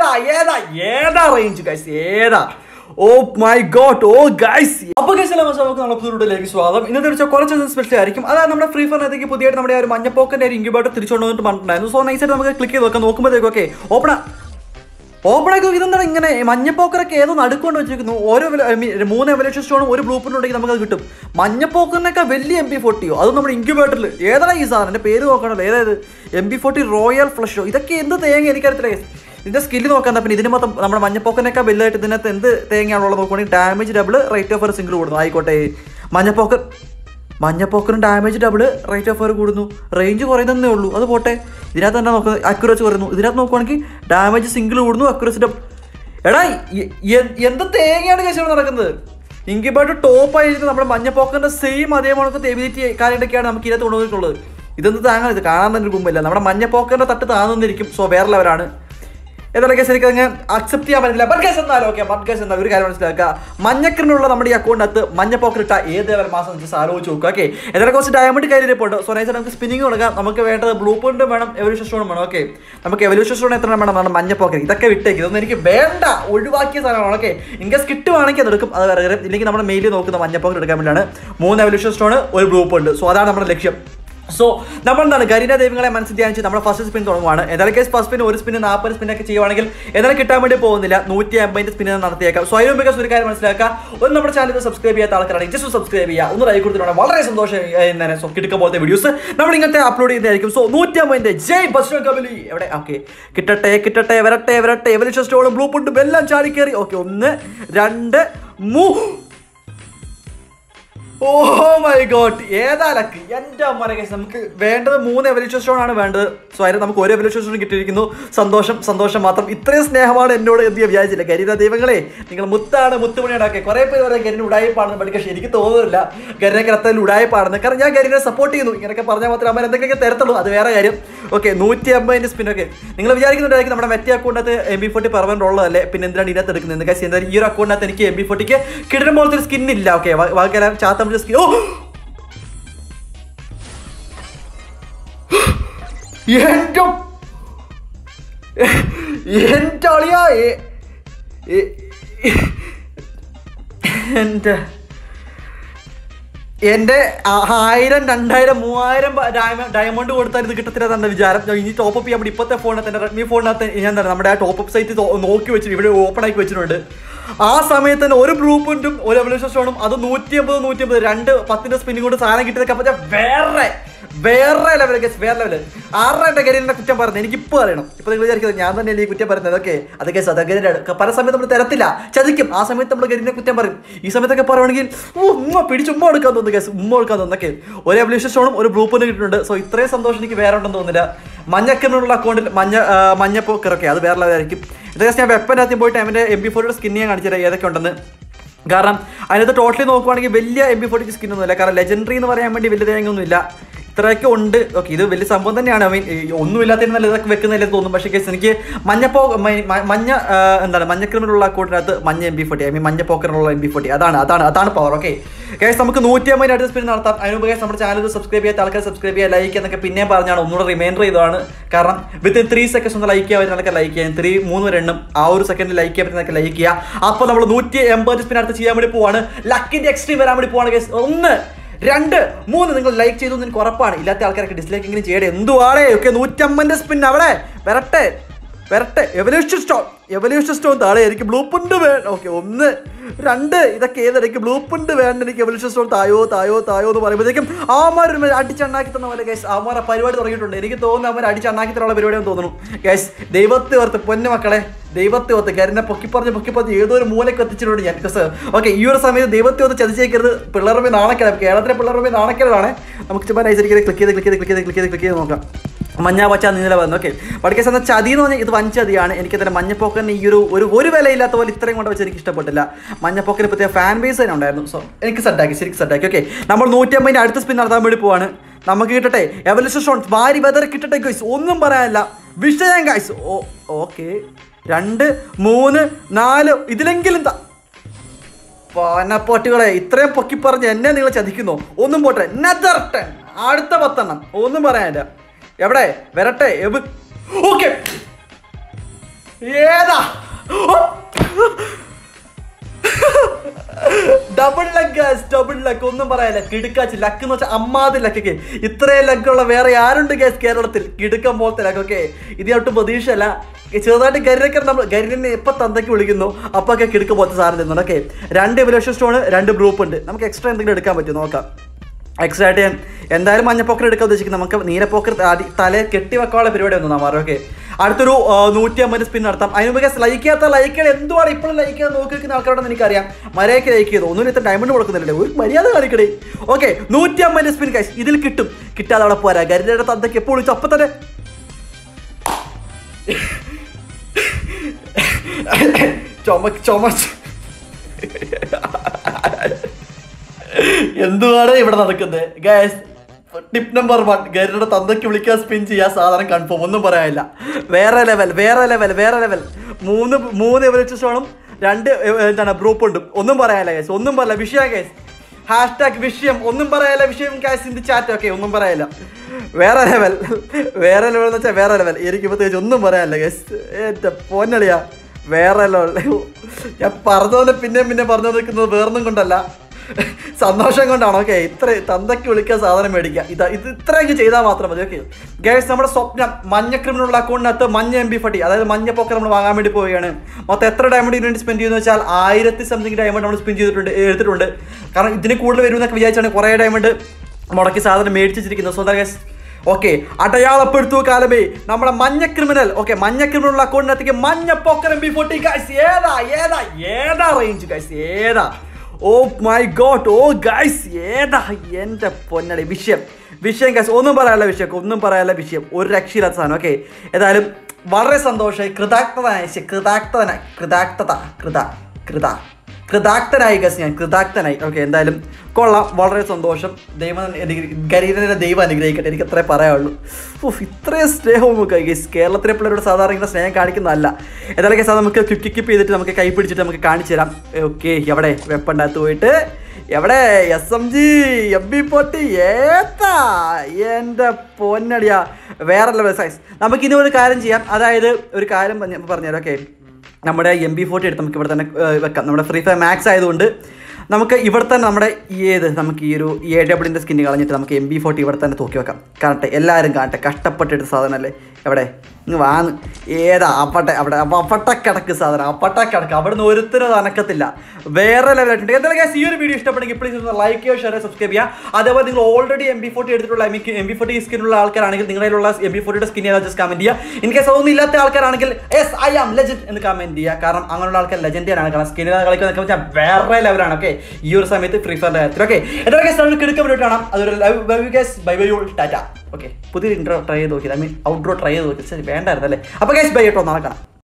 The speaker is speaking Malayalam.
ഏതാ ഏതാ ഏതാ റേഞ്ച് ഗൈസ് ഏതാ oh my God oh guys അപ്പൊ ഗൈസ് എല്ലാം നമുക്ക് നമ്മുടെ പുതിയ സ്വാഗതം ഇന്നത്തെ വെച്ചാൽ കുറച്ച് സ്പെഷ്യൽ ആയിരിക്കും അതായത് നമ്മുടെ ഫ്രീ ഫയറിനകത്തേക്ക് പുതിയതായിട്ട് നമ്മുടെ ആ ഒരു മഞ്ഞപ്പോക്കന്റെ ഒരു ഇൻക്യുബേറ്റർ തിരിച്ചുകൊണ്ട് വന്നിട്ട് പറഞ്ഞിട്ടുണ്ടായിരുന്നു സോ നൈസായിട്ട് നമുക്ക് ക്ലിക്ക് ചെയ്ത് നോക്കാം നോക്കുമ്പോഴത്തേക്കും ഓക്കെ ഓപ്പണ ഓപ്പണാക്കി ഇതെന്താണ് ഇങ്ങനെ മഞ്ഞപ്പോക്കറൊക്കെ ഏതോ നടുക്കൊണ്ട് വെച്ചിരിക്കുന്നു ഓരോ വില- I mean, മൂന്ന് എവലേഷൻ സ്റ്റോണും ഒരു ബ്ലൂ പ്രിന്റ് ഉണ്ടെങ്കിൽ നമുക്കത് കിട്ടും മഞ്ഞപ്പോക്കറിനൊക്കെ വലിയ എം പി ഫോർട്ടിയോ അത് നമ്മുടെ ഇൻക്യുബേറ്ററിൽ ഏതാണ് ഈ സാധനം എൻ്റെ പേര് നോക്കണല്ലോ ഏതായത് എം പി ഫോർട്ടി റോയൽ ഫ്ലഷോ ഇതൊക്കെ എന്ത് തേങ്ങ എനിക്കറിയത്തില്ല guys. ഇതിന്റെ സ്കില്ല് നോക്കാൻ പിന്നെ ഇതിന് മൊത്തം നമ്മുടെ മഞ്ഞപ്പോക്കനൊക്കെ വലുതായിട്ട് ഇതിനകത്ത് എന്ത് തേങ്ങയാണുള്ളത് നോക്കുകയാണെങ്കിൽ damage double rate of single കൂടുന്നു ആയിക്കോട്ടെ മഞ്ഞപ്പോക്കൻ മഞ്ഞപ്പോക്കനും damage double rate of fire കൂടുന്നു റേഞ്ച് കുറയുന്നതേ ഉള്ളൂ അത് പോട്ടെ ഇതിനകത്ത് തന്നെ നോക്കുന്നത് അക്യുറസി കുറയുന്നു ഇതിനകത്ത് നോക്കുവാണെങ്കിൽ ഡാമേജ് സിംഗിൾ കൂടുന്നു അക്യുറസി ഡബിൾ എടാ എ- എ- എന്ത് തേങ്ങയാണ് കേസ് നടക്കുന്നത് ഇങ്കിബായിട്ട് ടോപ്പ് ആയിരിക്കും നമ്മുടെ മഞ്ഞപ്പോക്കന്റെ സെയിം അതേ കണക്ക് എബിലിറ്റി കാര്യങ്ങളൊക്കെയാണ് നമുക്ക് ഇതിനകത്ത് കൊണ്ടുവന്നിട്ടുള്ളത് ഇതൊന്നും താങ്ങാൻ ഇത് കാണാൻ തന്നെ ഒരു കുമ്പില്ല നമ്മുടെ മഞ്ഞപ്പോക്കന്റെ തട്ട് താന്നിരിക്കും സോ വേറെ ലെവലാണ് ഏതായാലും കേസ് എനിക്ക് അങ്ങ് അക്സെപ്റ്റ് ചെയ്യാൻ പറ്റില്ല ബട്ട് കേസ് എന്നാലും ഓക്കെ ബട്ട് കേസ് എന്നാൽ ഒരു കാര്യം മനസ്സിലാക്കുക മഞ്ഞക്കിനുള്ള നമ്മുടെ ഈ അക്കൗണ്ടിനകത്ത് മഞ്ഞ പോക്കറ്റ് ഇട്ട ഏത് ലെവൽ മാസം വെച്ച് ആലോചിച്ച് നോക്കുക ഓക്കെ ഏതായാലും കുറച്ച് ഡയമണ്ട് കയ്യിൽ ഇരിപ്പുണ്ട് സോ നൈസ് നമുക്ക് സ്പിന്നിങ് കൊടുക്കാം നമുക്ക് വേണ്ടത് ബ്ലൂ പ്രിന്റും വേണം എവല്യൂഷൻ സ്റ്റോണും വേണം ഓക്കെ നമുക്ക് എവല്യൂഷൻ സ്റ്റോൺ എത്ര വേണം നമ്മുടെ മഞ്ഞ പോക്കറ്റ് ഇതൊക്കെ വിട്ടേക്ക് ഇതൊന്നും എനിക്ക് വേണ്ട ഒഴിവാക്കിയ സാധനമാണ് ഓക്കെ ഇൻകേസ് കിട്ടുവാണെങ്കിൽ അത് എടുക്കും അത് വേറെ കാര്യം. ഇല്ലെങ്കിൽ നമ്മുടെ മെയിലിൽ നോക്കുന്ന മഞ്ഞ പോക്കറ്റ് എടുക്കാൻ വേണ്ടിയാണ് മൂന്ന് എവല്യൂഷൻ സ്റ്റോൺ ഒരു ബ്ലൂ പ്രിന്റ് സോ അതാണ് നമ്മുടെ ലക്ഷ്യം സോ നമ്മൾ എന്താണ് ഗരീന ദൈവങ്ങളെ മനസ്സിൽ ധ്യാനിച്ച് നമ്മുടെ ഫസ്റ്റ് സ്പിൻ തുടങ്ങുവാണ് ഏതായാലും കേസ് ഫസ്റ്റ് സ്പിൻ ഒരു സ്പിന് നാൽപ്പത് സ്പിന്നൊക്കെ ചെയ്യുവാണെങ്കിൽ ഏതായാലും കിട്ടാൻ വേണ്ടി പോകുന്നില്ല നൂറ്റി അമ്പതിന്റെ സ്പിന്നെ നടത്തിയേക്കാം സോ അതിന് മികച്ച ഒരു കാര്യം മനസ്സിലാക്കുക ഒന്ന് നമ്മുടെ ചാനൽ സബ്സ്ക്രൈബ് ചെയ്യാത്ത ആൾക്കാരാണെങ്കിൽ ജസ്റ്റ് സബ്സ്ക്രൈബ് ചെയ്യുക ഒന്ന് ലൈക്ക് കൊടുത്തിട്ടുണ്ട് വളരെ സന്തോഷം തന്നെ സോ കിടക്ക പോലത്തെ വീഡിയോസ് നമ്മൾ ഇങ്ങനത്തെ അപ്ലോഡ് ചെയ്യുന്നതായിരിക്കും സോ നൂറ്റി അമ്പതിന്റെ ജയ് ബസ് കബലി എവിടെ ഓക്കെ കിട്ടട്ടെ കിട്ടട്ടെ വരട്ടെ വരട്ടെ എവലിഷൻ സ്റ്റോളും ബ്ലൂ പുണ്ടും എല്ലാം ചാടി കയറി ഓക്കെ ഒന്ന് രണ്ട് മൂ ഓ മൈ ഗോഡ് ഏതാ ലക്ക് എൻ്റെ അമ്മ കേസ് നമുക്ക് വേണ്ടത് മൂന്ന് എവല്യൂഷൻ സ്റ്റോൺ ആണ് വേണ്ടത് സോ അതിന് നമുക്ക് ഒരു എവല്യൂഷൻ സ്റ്റോൺ കിട്ടിയിരിക്കുന്നു സന്തോഷം സന്തോഷം മാത്രം ഇത്രയും സ്നേഹമാണ് എന്നോട് എന്ത് ചെയ്യാൻ വിചാരിച്ചില്ല കരിത ദൈവങ്ങളെ നിങ്ങൾ മുത്താണ് മുത്തുമണിയാണൊക്കെ കുറെ പേര് പറയാം കരിന് ഉടായ്പാണെന്ന് പഠിക്കാൻ എനിക്ക് തോന്നുന്നില്ല കരിനൊക്കെ അത്രയിൽ ഉടായ്പാണെന്ന് കാരണം ഞാൻ കരിനെ സപ്പോർട്ട് ചെയ്യുന്നു ഇങ്ങനെയൊക്കെ പറഞ്ഞാൽ മാത്രമേ അമ്മ എന്തൊക്കെയൊക്കെ തരത്തുള്ളൂ അത് വേറെ കാര്യം ഓക്കെ നൂറ്റി അമ്പതിൻ്റെ സ്പിന്നൊക്കെ നിങ്ങൾ വിചാരിക്കുന്നുണ്ടായിരിക്കും നമ്മുടെ മറ്റേ അക്കൗണ്ടിനകത്ത് എം ബി ഫോർട്ടി പെർമനന്റ് ഉള്ളതല്ലേ പിന്നെ എന്തിനാണ് ഇതിനകത്ത് എടുക്കുന്നത് കാര്യം എന്തായാലും ഈ ഒരു അക്കൗണ്ടിനകത്ത് എനിക്ക് എം ബി ഫോർട്ടിക്ക് കിട്ടുന്ന പോലത്തെ ഒരു സ്കിൻ ഇല്ല ഓക്കെ ബാക്കിയെല്ലാം ചാത്തമ്പ സ്കിൻ ഓ എൻ്റെ എൻ്റെ അളിയാ എ- എ- എൻ്റെ എൻ്റെ ആ- ആയിരം രണ്ടായിരം മൂവായിരം ബ- ഡയമ- ഡയമണ്ട് കൊടുത്താൽ ഇത് കിട്ടത്തില്ല എന്നെ വിചാരം ഞാൻ ഇനി ടോപ്പ് ചെയ്യാൻ വേണ്ടി ഇപ്പോഴത്തെ ഫോണിനകത്ത് എൻ്റെ റെഡ്മി ഫോണിനകത്ത് ഞാൻ എന്താ നമ്മുടെ ആ ടോപ്പ് സൈറ്റ് നോക്കി വെച്ചിട്ട് ഇവിടെ ഓപ്പൺ ആക്കി വെച്ചിട്ടുണ്ട് ആ സമയത്ത് തന്നെ ഒരു ബ്ലൂ പ്രിന്റും ഒരു എവല്യൂഷൻ സ്റ്റോണും അത് നൂറ്റി അമ്പത് നൂറ്റി അമ്പത് രണ്ട് പത്തിന്റെ സ്പിന്നിങ് കൊണ്ട് സാധനം കിട്ടിയതൊക്കെ അപ്പോൾ ഞാൻ വേറെ വേറെ ലെവൽ ഗസ് വേറെ ലെവൽ ആരുടെ എൻ്റെ കരിയറിനെ കുറ്റം പറയുന്നത് എനിക്കിപ്പോൾ അറിയണം ഇപ്പോൾ നിങ്ങൾ വിചാരിക്കുന്നത് ഞാൻ തന്നെ ഈ കുറ്റം പറയുന്നത് ഓക്കെ അതൊക്കെ അതൊക്കെ പല സമയത്ത് നമ്മൾ തരത്തില്ല ചതിക്കും ആ സമയത്ത് നമ്മൾ കരിയറിനെ കുറ്റം പറയും ഈ സമയത്തൊക്കെ പറയുവാണെങ്കിൽ ഓ ഉമ്മ പിടിച്ച് ഉമ്മ എടുക്കാൻ തോന്നുന്നു കേസ് ഉമ്മ എടുക്കാൻ തോന്നുന്നൊക്കെ ഒരു എവല്യൂഷൻ സ്റ്റോണും ഒരു ബ്ലൂ പ്രിന്റ് കിട്ടിയിട്ടുണ്ട് സോ ഇത്രയും സന്തോഷം എനിക്ക് വേറെ ഉണ്ടെന്ന് തോന്നുന്നില്ല മഞ്ഞക്കിനുള്ള അക്കൗണ്ടിൽ മഞ്ഞ ആ, മഞ്ഞപ്പോക്കറൊക്കെ അത് വേറെ ലെവലായിരിക്കും ഇതൊക്കെ ഞാൻ വെപ്പനകത്ത് പോയിട്ട് അവൻ്റെ എം ബി ഫോർട്ടിയുടെ സ്കിൻ ഞാൻ കാണിച്ചു തരാം ഏതൊക്കെ ഉണ്ടെന്ന് കാരണം അതിനകത്ത് ടോട്ടലി നോക്കുവാണെങ്കിൽ വലിയ എം ബി ഫോർട്ടിക്ക് സ്കിൻ ഒന്നുമില്ല കാരണം ലെജൻഡറി എന്ന് പറയാൻ വേണ്ടി വലിയ തേങ്ങയൊന്നുമില്ല ഇത്രയൊക്കെ ഉണ്ട് ഓക്കെ ഇത് വലിയ സംഭവം തന്നെയാണ് ഐ മീൻ ഒന്നുമില്ലാത്തതിന് നല്ല ഇതൊക്കെ വെക്കുന്നില്ല തോന്നും പക്ഷേ കേസ് എനിക്ക് മഞ്ഞപ്പോ മ- മ- മഞ്ഞ ആ, എന്താണ് മഞ്ഞക്രിമിനുള്ള അക്കൗണ്ടിനകത്ത് മഞ്ഞ M B forty I mean മഞ്ഞ പോക്കറിനുള്ള എം ബി ഫോർട്ടി അതാണ് അതാണ് അതാണ് പവർ ഓക്കെ കേസ് നമുക്ക് നൂറ്റി അമ്പതിന് അടുത്ത സ്പീഡ് നടത്താം അതിന് മുമ്പ് കേസ് നമ്മുടെ ചാനൽ സബ്സ്ക്രൈബ് ചെയ്യാത്ത ആൾക്കാർ സബ്സ്ക്രൈബ് ചെയ്യുക ലൈക്ക് എന്നൊക്കെ പിന്നെയും പറഞ്ഞാണ് ഒന്നുകൂടെ റിമൈൻഡർ ചെയ്തതാണ് കാരണം വിത്ത് ത്രീ സെക്കൻഡ്സ് ഒന്ന് ലൈക്ക് ചെയ്യാൻ പറ്റുന്നതൊക്കെ ലൈക്ക് ചെയ്യാൻ ത്രീ മൂന്ന് രണ്ടും ആ ഒരു സെക്കൻഡിൽ ലൈക്ക് ചെയ്യാൻ പറ്റുന്നതൊക്കെ ലൈക്ക് ചെയ്യുക അപ്പോൾ നമ്മൾ നൂറ്റി എൺപത് സ്പിൻ അടുത്ത് ചെയ്യാൻ വേണ്ടി പോവാണ് ലക്കിന്റെ എക്സ്ട്രീം വരാൻ വേണ്ടി പോവാണ് കേസ് ഒന്ന് രണ്ട് മൂന്ന് നിങ്ങൾ ലൈക്ക് ചെയ്തു എന്ന് എനിക്ക് ഉറപ്പാണ് ഇല്ലാത്ത ആൾക്കാരൊക്കെ ഡിസ്ലൈക്ക് എങ്കിലും ചെയ്യട്ടെ എന്തുവാടേ ഒക്കെ നൂറ്റമ്പതിന്റെ സ്പിൻ അവിടെ വരട്ടെ വരട്ടെ എവല്യൂഷൻ സ്റ്റോൺ എവല്യൂഷൻ സ്റ്റോൺ താഴെ എനിക്ക് ബ്ലൂ പ്രിന്റ് വേണം ഓക്കെ ഒന്ന് രണ്ട് ഇതൊക്കെ ഏതെനിക്ക് ബ്ലൂ പ്രിന്റ് വേണ്ട എനിക്ക് എവല്യൂഷൻ സ്റ്റോൺ തായോ തായോ തായോ എന്ന് പറയുമ്പോഴത്തേക്കും ആമാർ അടിച്ചണ്ണാക്കി തന്ന പോലെ ഗൈസ് ആമാർ ആ പരിപാടി തുടങ്ങിയിട്ടുണ്ട് എനിക്ക് തോന്നുന്നു അവർ അടിച്ചണ്ണാക്കി തന്നുള്ള പരിപാടിയാണെന്ന് തോന്നുന്നു ഗൈസ് ദൈവത്തെ ഓർത്ത് പൊന്നു മക്കളെ ദൈവത്തെ ഓർത്ത് കരുന്നെ പൊക്കി പറഞ്ഞ് പൊക്കി പറഞ്ഞ് ഏതോ ഒരു മൂലക്ക് എത്തിച്ചിട്ടുണ്ട് ഞാൻ ബിക്കോസ് ഓക്കെ ഈ ഒരു സമയത്ത് ദൈവത്തെ ഓർത്ത് ചതിച്ചേക്കരുത് പിള്ളേരുടെ നാണക്കേട് കേരളത്തിലെ പിള്ളേരുടെ നാണക്കേടാണ് നമുക്ക് ചുമ്മാ നൈസരിക്കൽ ക്ലിക്ക് ചെയ്ത് ക്ലിക്ക് ചെയ്ത് ക്ലിക്ക് ചെയ്ത് ക്ലിക്ക് ചെയ്ത് ക്ലിക്ക് ചെയ്ത് നോക്കാം മഞ്ഞ പച്ച നീല വന്നു ഓക്കെ പഠിക്കാൻ എന്ന ചതി എന്ന് പറഞ്ഞാൽ ഇത് വഞ്ചതിയാണ് എനിക്ക് തന്നെ മഞ്ഞപ്പോക്കന് ഈ ഒരു ഒരു ഒരു വിലയില്ലാത്ത പോലെ ഇത്രയും കൊണ്ട് വെച്ച് എനിക്ക് ഇഷ്ടപ്പെട്ടില്ല മഞ്ഞപ്പോക്കന് പ്രത്യേക ഫാൻ ബേസ് തന്നെ ഉണ്ടായിരുന്നു സോ എനിക്ക് സെറ്റാക്കി ശരിക്കും സെറ്റാക്കി ഓക്കെ നമ്മൾ നൂറ്റമ്പതിൻ്റെ അടുത്ത സ്പിൻ നടത്താൻ വേണ്ടി പോവാണ് നമുക്ക് കിട്ടട്ടെ എവല്യൂഷൻ ഷോൺ വാരി വെതർ കിട്ടട്ടെ ഗൈസ് ഒന്നും പറയാനില്ല വിഷയം ഗൈസ് ഓ ഓക്കെ രണ്ട് മൂന്ന് നാല് ഇതിലെങ്കിലും ത- പനപ്പൊട്ടികളെ ഇത്രയും പൊക്കി പറഞ്ഞ് എന്നെ നിങ്ങൾ ചതിക്കുന്നു ഒന്നും പോട്ടെ നെതർ ടെൻ അടുത്ത പത്തെണ്ണം ഒന്നും പറയാനില്ല എവിടെ വരട്ടെ എവ് ഓക്കെ ഏതാ ഡബിൾ ലഗ് ഡബിൾ ലക്ക് ഒന്നും പറയാല്ല കിടുക്കാച്ച് ലക്ക് എന്ന് വെച്ചാൽ അമ്മാതി ലക്കൊക്കെ ഇത്രയും ലക്കുള്ള വേറെ ആരുണ്ട് ഗ്യാസ് കേരളത്തിൽ കിടുക്കം പോലത്തെ ലക്കൊക്കെ ഇത് ഒട്ടും പ്രതീക്ഷയല്ല ചെറുതായിട്ട് ഗരിനൊക്കെ നമ്മൾ ഗരിനെ എപ്പോൾ തന്തയ്ക്ക് വിളിക്കുന്നു അപ്പോൾ ഒക്കെ കിടുക്ക പോലത്തെ സാധനം തരുന്നുണ്ട് ഓക്കെ രണ്ട് എവല്യൂഷൻ സ്റ്റോൺ രണ്ട് ഗ്രൂപ്പ് ഉണ്ട് നമുക്ക് എക്സ്ട്രാ എന്തെങ്കിലും എടുക്കാൻ പറ്റും നോക്കാം എക്സ്ട്രാ ആയിട്ട് ഞാൻ എന്തായാലും മഞ്ഞപ്പോക്കർ എടുക്കാൻ ഉദ്ദേശിക്കുന്നത് നമുക്ക് നീലപ്പോക്കർ ആദ്യം തലയെ കെട്ടി വെക്കാനുള്ള പരിപാടി ഒന്നും മാറും ഓക്കെ അടുത്തൊരു ആ, നൂറ്റി അമ്പത് സ്പിൻ നടത്താം അതിന് മുമ്പ് ലൈക്ക് ചെയ്യാത്ത ലൈക്കുകൾ എന്തുവാണ് ഇപ്പോഴും ലൈക്ക് ചെയ്യാൻ നോക്കി നിൽക്കുന്ന ആൾക്കാരോട് എനിക്കറിയാം മര്യാദയ്ക്ക് ലൈക്ക് ചെയ്തു ഒന്നും ഇത്ര ഡയമണ്ട് കൊടുക്കുന്നില്ലേ ഒരു മര്യാദ കാണിക്കണേ ഓക്കെ നൂറ്റി അമ്പത് സ്പിൻ കാശ് ഇതിൽ കിട്ടും കിട്ടാതെ അവിടെ പോരാ ഗരിയുടെ തന്തയ്ക്ക് എപ്പോൾ വിളിച്ചു അപ്പം തന്നെ ചുമ ചുമച്ച് എന്തുവാണ് ഇവിടെ നടക്കുന്നത് ഗൈസ് ടിപ്പ് നമ്പർ വൺ ഗരുയുടെ തന്തയ്ക്ക് വിളിക്കാൻ സ്പിൻ ചെയ്യാൻ സാധനം കൺഫേം ഒന്നും പറയാനില്ല വേറെ ലെവൽ വേറെ ലെവൽ വേറെ ലെവൽ മൂന്ന് മൂന്ന് എവറേജ് സ്റ്റോണും രണ്ട് എ- എന്താണ് ഗ്രൂപ്പ് ഉണ്ട് ഒന്നും പറയാനില്ല ഗൈസ് ഒന്നും പറയില്ല വിഷയം ഗൈസ് ഹാഷ്ടാഗ് വിഷയം ഒന്നും പറയാനില്ല വിഷയം ഗൈസ് ഇൻ ചാറ്റ് ഓക്കെ ഒന്നും പറയാനില്ല വേറെ ലെവൽ വേറെ ലെവൽ എന്ന് വെച്ചാൽ വേറെ ലെവൽ എനിക്ക് പ്രത്യേകിച്ച് ഒന്നും പറയാനില്ല ഗൈസ് എൻ്റെ പൊന്നളിയാ വേറെ ലെവൽ ഞാൻ പറഞ്ഞതുപോലെ പിന്നെ പിന്നെ പറഞ്ഞു നിൽക്കുന്നത് വേറൊന്നും കൊണ്ടല്ല സന്തോഷം കൊണ്ടാണ് ഓക്കെ ഇത്ര തന്തയ്ക്ക് വിളിക്കാൻ സാധനം മേടിക്കുക ഇത് ഇത് ഇത്രയൊക്കെ ചെയ്താൽ മാത്രം മതി ഓക്കെ ഗേഴ്സ് നമ്മുടെ സ്വപ്നം മഞ്ഞ ക്രിമിനുള്ള അക്കൗണ്ടിനകത്ത് മഞ്ഞ എം ബി ഫട്ടി അതായത് മഞ്ഞ പോക്കർ നമ്മൾ വാങ്ങാൻ വേണ്ടി പോവുകയാണ് മൊത്തം എത്ര ഡയമണ്ട് ഇതിന് വേണ്ടി സ്പെൻഡ് ചെയ്യുന്നത് വെച്ചാൽ ആയിരത്തി സംതിങ് ഡയമണ്ട് നമ്മൾ സ്പെൻഡ് ചെയ്തിട്ടുണ്ട് എടുത്തിട്ടുണ്ട് കാരണം ഇതിന് കൂടുതൽ വരുമെന്നൊക്കെ വിചാരിച്ചാണ് കുറേ ഡയമണ്ട് മുടക്കി സാധനം മേടിച്ച് വെച്ചിരിക്കുന്നത് സ്വന്തം ഗേസ് ഓക്കെ അടയാളപ്പെടുത്തു കാലമേ നമ്മുടെ മഞ്ഞ ക്രിമിനൽ ഓക്കെ മഞ്ഞ ക്രിമിനൽ അക്കൗണ്ടിനകത്തേക്ക് മഞ്ഞ poker M B forty guys ഏതാ ഏതാ ഏതാ റേഞ്ച് ഗൈസ് ഏതാ oh my God oh guys ഏതാ എൻ്റെ പൊന്നടി വിഷയം വിഷയം ഗൈസ് ഒന്നും പറയാനുള്ള വിഷയം ഒന്നും പറയാനുള്ള വിഷയം ഒരു രക്ഷയില്ലാത്ത സാധനം ഓക്കെ ഏതായാലും വളരെ സന്തോഷമായി കൃതാക്തനായ ശ്ശെ, കൃതാക്തനായി കൃതാക്തത കൃത കൃത കൃതാക്തനായി ഗസ് ഞാൻ കൃതാക്തനായി ഓക്കെ എന്തായാലും കൊള്ളാം വളരെ സന്തോഷം ദൈവം അനുഗ്ര- ഗരീരനെ ദൈവം അനുഗ്രഹിക്കട്ടെ എനിക്ക് അത്രേ പറയാനുള്ളൂ ഓഫ് ഇത്രയും സ്നേഹവും ഒക്കെ ഗസ് കേരളത്തിലെ പിള്ളേരോട് സാധാരണ ഇങ്ങനെ സ്നേഹം കാണിക്കുന്നതല്ല ഏതായാലും കേസ് നമുക്ക് ക്വിക്ക് കിപ്പ് ചെയ്തിട്ട് നമുക്ക് കൈ പിടിച്ചിട്ട് നമുക്ക് കാണിച്ചു തരാം ഓക്കെ എവിടെ വെപ്പണ്ടകത്ത് പോയിട്ട് എവിടെ S M G M B പൊട്ടി ഏത്താ എൻ്റെ പൊന്നടിയാ വേറെ ലെവൽ സൈസ് നമുക്കിനി ഒരു കാര്യം ചെയ്യാം അതായത് ഒരു കാര്യം പറഞ്ഞ- പറഞ്ഞുതരാം ഓക്കെ നമ്മുടെ എം ബി ഫോർട്ടി എടുത്ത് നമുക്ക് ഇവിടെ തന്നെ ഏഹ്, വെക്കാം നമ്മുടെ ഫ്രീ ഫയർ മാക്സ് ആയതുകൊണ്ട് നമുക്ക് ഇവിടെ തന്നെ നമ്മുടെ ഈ ഏത് നമുക്ക് ഈ ഒരു എ ഡബ്ല്യൂൻ്റെ സ്കിന്ന് കളഞ്ഞിട്ട് നമുക്ക് എം ബി ഫോർട്ടി ഇവിടെ തന്നെ തൂക്കി വെക്കാം കാണട്ടെ എല്ലാവരും കാണട്ടെ കഷ്ടപ്പെട്ടെടുത്ത സാധനമല്ലേ എവിടെ ഇങ്ങ് വാന്ന് ഏതാ അപ്പട്ടെ അവിടെ അപ്പൊ അപ്പട്ട കിടക്ക് സാധനം അപ്പട്ട കിടക്ക് അവിടുന്ന് ഒരുത്തരും അത് അനക്കത്തില്ല വേറെ ലെവലായിട്ടുണ്ട് എന്തായാലും guys, ഈ ഒരു വീഡിയോ ഇഷ്ടപ്പെടുമെങ്കിൽ പ്ലീസ് ഒന്ന് ലൈക്ക് ചെയ്യുക ഷെയർ സബ്സ്ക്രൈബ് ചെയ്യുക അതേപോലെ നിങ്ങൾ ഓൾറെഡി എം ബി ഫോർട്ടി എടുത്തിട്ടുള്ള എം ബി ഫോർട്ടി സ്കിന്നുള്ള ആൾക്കാരാണെങ്കിൽ നിങ്ങളുടെ എം ബി ഫോർട്ടിയുടെ സ്കിൻ ഏതാ ജസ്റ്റ് കമന്റ് ചെയ്യുക ഇൻ കേസ് അതൊന്നും ഇല്ലാത്ത ആൾക്കാരാണെങ്കിൽ എസ് ഐ ആം ലെജൻഡ് എന്ന് കമന്റ് ചെയ്യുക കാരണം അങ്ങനെയുള്ള ആൾക്കാർ ലെജൻഡിയാണ് കാരണം സ്കിന്നിൽ കളിക്കുന്നതൊക്കെ വെച്ചാൽ വേറെ ലെവലാണ് ഓക്കെ ഈ ഒരു സമയത്ത് ഫ്രീ ഫയറിന്റെ കാര്യത്തിൽ ഓക്കെ എന്തായാലും നമുക്ക് എടുക്കാൻ വേണ്ടി കാണാം അതൊരു ലവ് ഗൈസ് ബൈ ബൈ ടാറ്റ ഓക്കെ പുതിയൊരു ഇൻട്രോ ട്രൈ ചെയ്ത് നോക്കി ഐ മീൻ ഔട്ട്ഡോർ ട്രൈ ചെയ്ത് നോക്കി ശരി വേണ്ടായിരുന്നല്ലേ അപ്പോൾ ഗൈസ് ബൈ കേട്ടോ നാളെ കാണാം